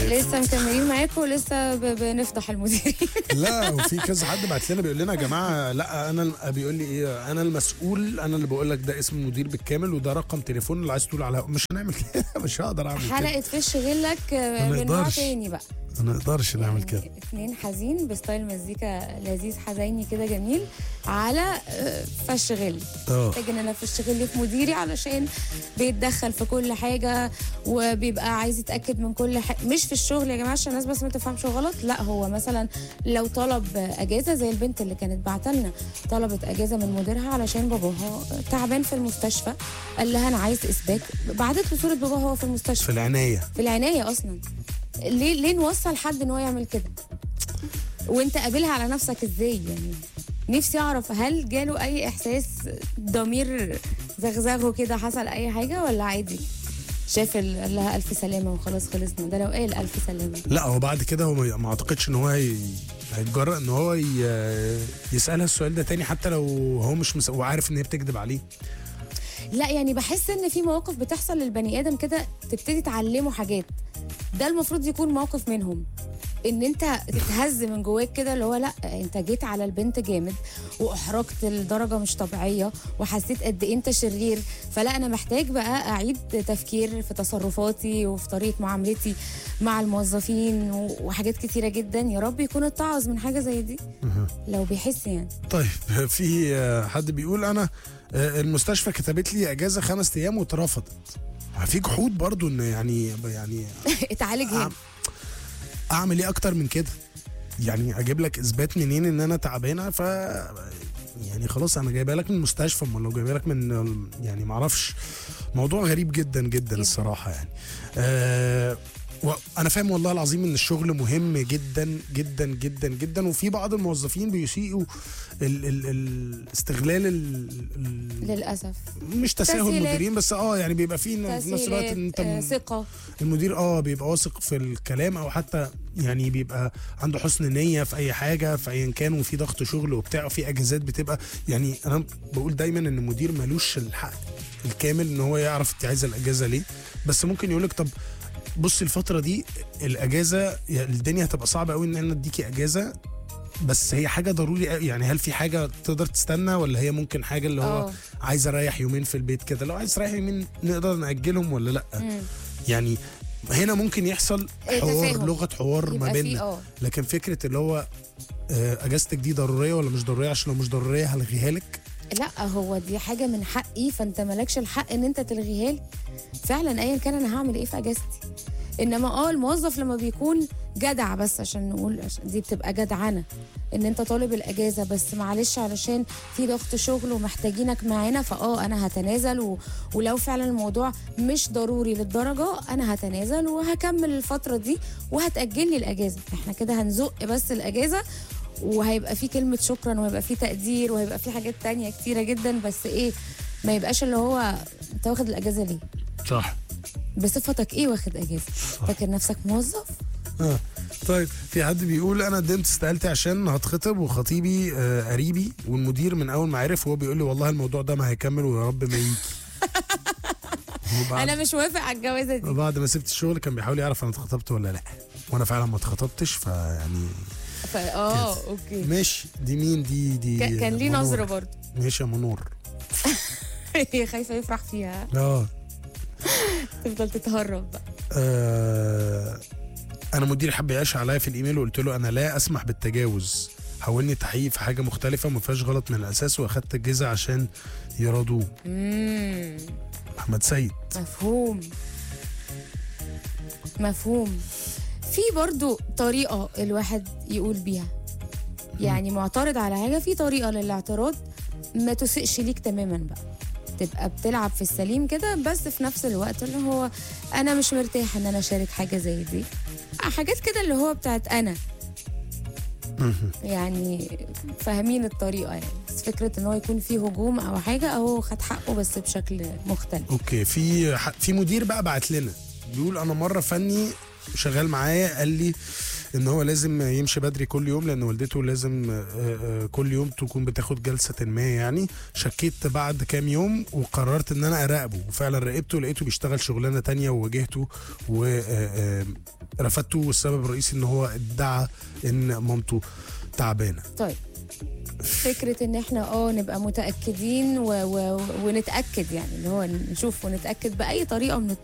لسه مكملين معاكم ولسه ب- بنفضح المديرين لا وفي كذا حد بعت لنا بيقول لنا يا جماعه لا انا بيقول لي ايه انا المسؤول انا اللي بقول لك ده اسم المدير بالكامل وده رقم تليفون اللي عايز تقول على مش هنعمل كده مش هقدر اعمل كده حلقه فش غلك ما من نوع نقدرش. تاني بقى ما نقدرش نعمل كده يعني اتنين حزين بستايل مزيكا لذيذ حزيني كده جميل على آه، فش غل اه محتاج ان انا افش غل في مديري علشان بيتدخل في كل حاجه وبيبقى عايز يتاكد من كل حاجه مش في الشغل يا جماعه عشان الناس بس ما تفهمش غلط لا هو مثلا لو طلب اجازه زي البنت اللي كانت بعتلنا طلبت اجازه من مديرها علشان باباها تعبان في المستشفى قال لها انا عايز اثبات بعتت له صوره باباها وهو في المستشفى في العنايه في العنايه اصلا ليه ليه نوصل حد ان هو يعمل كده وانت قابلها على نفسك ازاي يعني نفسي اعرف هل جاله اي احساس ضمير زغزغه كده حصل اي حاجه ولا عادي شاف ال- قال لها الف سلامه وخلاص خلصنا ده لو قال الف سلامه لا هو بعد كده هو ما ما اعتقدش ان هو هي- هيتجرأ ان هو ي- يسالها السؤال ده تاني حتى لو هو مش مس... وعارف ان هي بتكذب عليه لا يعني بحس ان في مواقف بتحصل للبني ادم كده تبتدي تعلمه حاجات ده المفروض يكون موقف منهم ان انت تتهز من جواك كده اللي هو لا انت جيت على البنت جامد واحرجت لدرجه مش طبيعيه وحسيت قد ايه انت شرير فلا انا محتاج بقى اعيد تفكير في تصرفاتي وفي طريقه معاملتي مع الموظفين و- وحاجات كتيره جدا يا رب يكون اتعظ من حاجه زي دي لو بيحس يعني طيب في آه، حد بيقول انا آه، المستشفى كتبت لي اجازه خمس ايام واترفضت في جحود برضو ان يعني يعني اتعالج هنا اعمل ايه اكتر من كده يعني اجيب لك اثبات منين ان انا تعبانه ف يعني خلاص انا جايبها لك من المستشفى امال لو جايبها لك من يعني ما اعرفش موضوع غريب جدا جدا جداً. الصراحه يعني آه وانا فاهم والله العظيم ان الشغل مهم جدا جدا جدا جدا وفي بعض الموظفين بيسيئوا ال ال ال استغلال ال ال للاسف مش تساهل تسهيلات. المديرين بس اه يعني بيبقى في في نفس الوقت ان انت تسهيلات، آه، ثقه المدير اه بيبقى واثق في الكلام او حتى يعني بيبقى عنده حسن نيه في اي حاجه في ايا كان وفي ضغط شغل وبتاع وفي اجازات بتبقى يعني انا بقول دايما ان المدير ملوش الحق الكامل ان هو يعرف انت عايزه الاجازه ليه بس ممكن يقول لك طب بصي الفتره دي الاجازه يعني الدنيا هتبقى صعبه قوي ان انا اديكي اجازه بس هي حاجه ضروري قوي. يعني هل في حاجه تقدر تستنى ولا هي ممكن حاجه اللي هو اه. عايز اريح يومين في البيت كده لو عايز تريح يومين نقدر ناجلهم ولا لا مم. يعني هنا ممكن يحصل إيه، حوار تفاهم. لغه حوار ما يبقى في بيننا اه لكن فكره اللي هو آه، اجازتك دي ضروريه ولا مش ضروريه عشان لو مش ضروريه هلغيها لك لا هو دي حاجه من حقي فانت مالكش الحق ان انت تلغيها لي فعلا ايا كان انا هعمل ايه في اجازتي انما اه الموظف لما بيكون جدع بس عشان نقول عشان دي بتبقى جدعنه ان انت طالب الاجازه بس معلش علشان في ضغط شغل ومحتاجينك معانا فاه انا هتنازل و... ولو فعلا الموضوع مش ضروري للدرجه انا هتنازل وهكمل الفتره دي وهتاجل لي الاجازه احنا كده هنزق بس الاجازه وهيبقى في كلمة شكرا وهيبقى في تقدير وهيبقى في حاجات تانية كتيرة جدا بس ايه ما يبقاش اللي هو انت واخد الاجازة ليه صح بصفتك ايه واخد اجازة فاكر نفسك موظف اه طيب في حد بيقول انا قدمت استقالتي عشان هتخطب وخطيبي آه قريبي والمدير من اول ما عرف هو بيقول لي والله الموضوع ده ما هيكمل ويا رب ما يجي وبعد انا مش موافق على الجوازة دي بعد ما سبت الشغل كان بيحاول يعرف انا اتخطبت ولا لا وانا فعلا ما اتخطبتش فيعني فا اه اوكي ماشي دي مين دي دي كان كان ليه منور. نظرة برضه ماشي يا منور هي خايفة يفرح فيها اه تفضل تتهرب بقى آه، انا مديري حب يعيش عليا في الايميل وقلت له انا لا اسمح بالتجاوز حاولني تحقيق في حاجه مختلفه ما فيهاش غلط من الاساس واخدت الجزء عشان يرضوه مم. احمد سيد مفهوم مفهوم في برضو طريقة الواحد يقول بيها يعني معترض على حاجة في طريقة للاعتراض ما تسئش ليك تماما بقى تبقى بتلعب في السليم كده بس في نفس الوقت اللي هو انا مش مرتاح ان انا اشارك حاجة زي دي حاجات كده اللي هو بتاعت انا يعني فاهمين الطريقة يعني بس فكرة ان هو يكون فيه هجوم او حاجة اهو خد حقه بس بشكل مختلف اوكي في ح- في مدير بقى بعت لنا بيقول انا مره فني شغال معايا قال لي ان هو لازم يمشي بدري كل يوم لان والدته لازم آه، آه، كل يوم تكون بتاخد جلسه ما يعني شكيت بعد كام يوم وقررت ان انا اراقبه وفعلا راقبته لقيته بيشتغل شغلانه تانية وواجهته و آه، آه، رفضته والسبب الرئيسي ان هو ادعى ان مامته تعبانه طيب فكرة ان احنا اه نبقى متأكدين و... و... ونتأكد يعني اللي هو نشوف ونتأكد بأي طريقة من الطرق